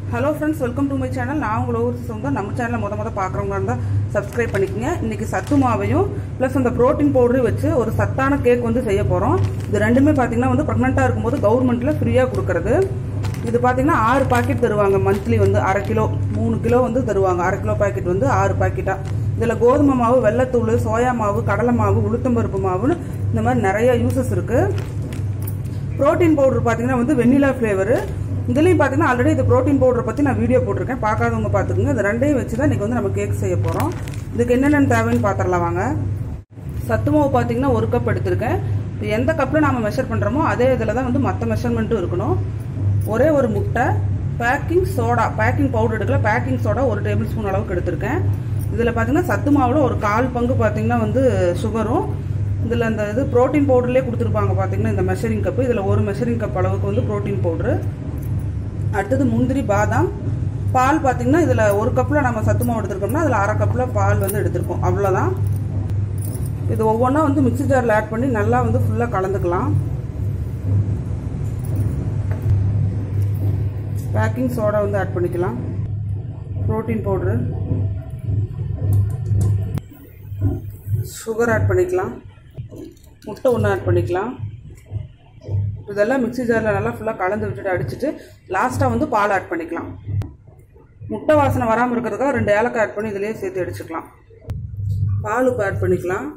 hello friends welcome to my channel நான் உங்களை ஊர் சொந்தம் நம்ம சேனலை முத முத பார்க்குறவங்க இருந்தால் சப்ஸ்கிரைப் பண்ணிக்கங்க இன்றைக்கி சத்து மாவையும் ப்ளஸ் அந்த ப்ரோட்டீன் பவுடரையும் வச்சு ஒரு சத்தான கேக் வந்து செய்ய போகிறோம் இது ரெண்டுமே பார்த்தீங்கன்னா வந்து ப்ரெக்னெண்ட்டாக இருக்கும்போது கவர்மெண்ட்டில் ஃப்ரீயாக கொடுக்குறது இது பார்த்தீங்கன்னா ஆறு பாக்கெட் தருவாங்க மந்த்லி வந்து அரை கிலோ மூணு கிலோ வந்து தருவாங்க அரை கிலோ பாக்கெட் வந்து ஆறு பாக்கெட்டாக இதில் கோதுமை மாவு வெள்ளத்தூள் சோயா மாவு கடலை மாவு உளுத்தம்பருப்பு மாவுன்னு இந்த மாதிரி நிறைய யூசஸ் இருக்குது ப்ரோட்டீன் பவுடர் பார்த்தீங்கன்னா வந்து வெண்ணிலா ஃப்ளேவரு இதுலேயும் பார்த்தீங்கன்னா ஆல்ரெடி இது ப்ரோட்டீன் பவுடர் பற்றி நான் வீடியோ போட்டிருக்கேன் பார்க்காதவங்க பார்த்துக்குங்க இது ரெண்டையும் வச்சு தான் இன்றைக்கி வந்து நம்ம கேக் செய்ய போகிறோம் இதுக்கு என்னென்ன தேவைன்னு பார்த்துடலாம் வாங்க சத்து மாவு பார்த்தீங்கன்னா ஒரு கப் எடுத்திருக்கேன் இப்போ எந்த கப்பில் நாம் மெஷர் பண்ணுறோமோ அதே இதில் தான் வந்து மற்ற மெஷர்மெண்ட்டும் இருக்கணும் ஒரே ஒரு முட்டை பேக்கிங் சோடா பேக்கிங் பவுடர் எடுக்கல பேக்கிங் சோடா ஒரு டேபிள் ஸ்பூன் அளவுக்கு எடுத்திருக்கேன் இதில் பார்த்தீங்கன்னா சத்து மாவில் ஒரு கால் பங்கு பார்த்தீங்கன்னா வந்து சுகரும் இதில் அந்த இது ப்ரோட்டீன் பவுடர்லேயே கொடுத்துருப்பாங்க பார்த்தீங்கன்னா இந்த மெஷரிங் கப்பு இதில் ஒரு மெஷரிங் கப் அளவுக்கு வந்து ப்ரோட்டீன் பவுட்ரு அடுத்தது முந்திரி பாதாம் பால் பார்த்தீங்கன்னா இதில் ஒரு கப்பில் நம்ம சத்து மாவு எடுத்துருக்கோம்னா அதில் அரை கப்பில் பால் வந்து எடுத்திருக்கோம் அவ்வளோதான் இது ஒவ்வொன்றா வந்து மிக்ஸி ஜாரில் ஆட் பண்ணி நல்லா வந்து ஃபுல்லாக கலந்துக்கலாம் பேக்கிங் சோடா வந்து ஆட் பண்ணிக்கலாம் ப்ரோட்டீன் பவுட்ரு சுகர் ஆட் பண்ணிக்கலாம் முட்டை ஒன்று ஆட் பண்ணிக்கலாம் இதெல்லாம் மிக்ஸி ஜாரில் நல்லா ஃபுல்லாக கலந்து விட்டுட்டு அடிச்சுட்டு லாஸ்ட்டாக வந்து பால் ஆட் பண்ணிக்கலாம் முட்டை வாசனை வராமல் இருக்கிறதுக்காக ரெண்டு ஏலக்காய் ஆட் பண்ணி இதிலேயே சேர்த்து அடிச்சுக்கலாம் பால் உப்பு ஆட் பண்ணிக்கலாம்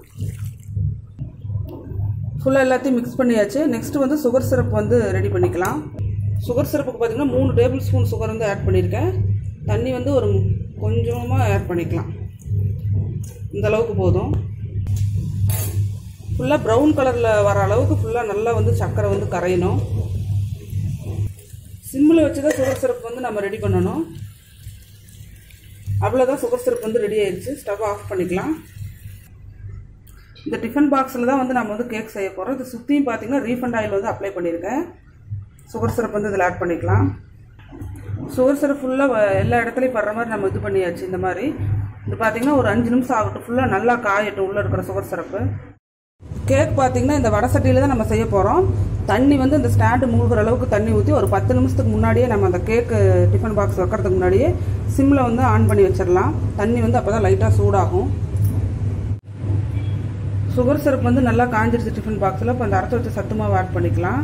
ஃபுல்லாக எல்லாத்தையும் மிக்ஸ் பண்ணியாச்சு நெக்ஸ்ட்டு வந்து சுகர் சிரப் வந்து ரெடி பண்ணிக்கலாம் சுகர் சிரப்புக்கு பார்த்திங்கன்னா மூணு டேபிள் ஸ்பூன் சுகர் வந்து ஆட் பண்ணியிருக்கேன் தண்ணி வந்து ஒரு கொஞ்சமாக ஆட் பண்ணிக்கலாம் இந்த அளவுக்கு போதும் ஃபுல்லாக ப்ரௌன் கலரில் வர அளவுக்கு ஃபுல்லாக நல்லா வந்து சர்க்கரை வந்து கரையணும் சிம்மில் வச்சு தான் சுகர் சிரப் வந்து நம்ம ரெடி பண்ணணும் அவ்வளோதான் சுகர் சிரப் வந்து ரெடி ஆயிடுச்சு ஸ்டவ் ஆஃப் பண்ணிக்கலாம் இந்த டிஃபன் பாக்ஸில் தான் வந்து நம்ம வந்து கேக் செய்ய போகிறோம் இது சுற்றியும் பார்த்தீங்கன்னா ரீஃபண்ட் ஆயில் வந்து அப்ளை பண்ணியிருக்கேன் சுகர் சிரப் வந்து இதில் ஆட் பண்ணிக்கலாம் சுகர் சிரப் ஃபுல்லாக எல்லா இடத்துலையும் படுற மாதிரி நம்ம இது பண்ணியாச்சு இந்த மாதிரி இது பார்த்தீங்கன்னா ஒரு அஞ்சு நிமிஷம் ஆகட்டும் ஃபுல்லாக நல்லா காயட்டும் உள்ளே இருக்கிற சுகர் சிரப்பு கேக் பார்த்தீங்கன்னா இந்த வடை சட்டியில் தான் நம்ம செய்ய போகிறோம் தண்ணி வந்து இந்த ஸ்டாண்டு மூழ்கிற அளவுக்கு தண்ணி ஊற்றி ஒரு பத்து நிமிஷத்துக்கு முன்னாடியே நம்ம அந்த கேக்கு டிஃபன் பாக்ஸ் வைக்கிறதுக்கு முன்னாடியே சிம்மில் வந்து ஆன் பண்ணி வச்சிடலாம் தண்ணி வந்து அப்போ தான் லைட்டாக சூடாகும் சுகர் சிரப் வந்து நல்லா காஞ்சிருச்சு டிஃபன் பாக்ஸில் இப்போ அந்த அரைச்சி வச்ச சத்து மாவு ஆட் பண்ணிக்கலாம்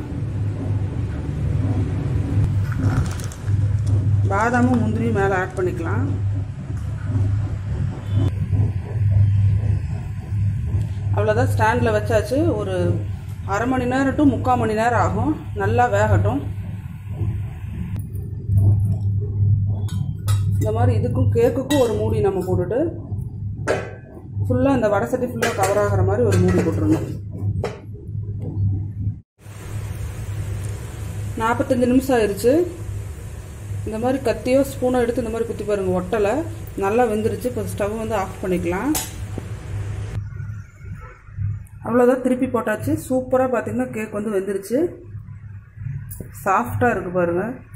பாதாமும் முந்திரியும் மேலே ஆட் பண்ணிக்கலாம் அவ்வளோதான் ஸ்டாண்டில் வச்சாச்சு ஒரு அரை மணி நேரம் டு முக்கால் மணி நேரம் ஆகும் நல்லா வேகட்டும் இந்த மாதிரி இதுக்கும் கேக்குக்கும் ஒரு மூடி நம்ம போட்டுட்டு ஃபுல்லாக இந்த வடை சட்டி ஃபுல்லாக கவர் ஆகிற மாதிரி ஒரு மூடி போட்டுருணும் நாற்பத்தஞ்சு நிமிஷம் ஆயிடுச்சு இந்த மாதிரி கத்தியோ ஸ்பூனோ எடுத்து இந்த மாதிரி குத்தி பாருங்கள் ஒட்டலை நல்லா வெந்துருச்சு இப்போ ஸ்டவ் வந்து ஆஃப் பண்ணிக்கலாம் அவ்வளோதான் திருப்பி போட்டாச்சு சூப்பராக பார்த்தீங்கன்னா கேக் வந்து வெந்துருச்சு சாஃப்டாக இருக்குது பாருங்கள்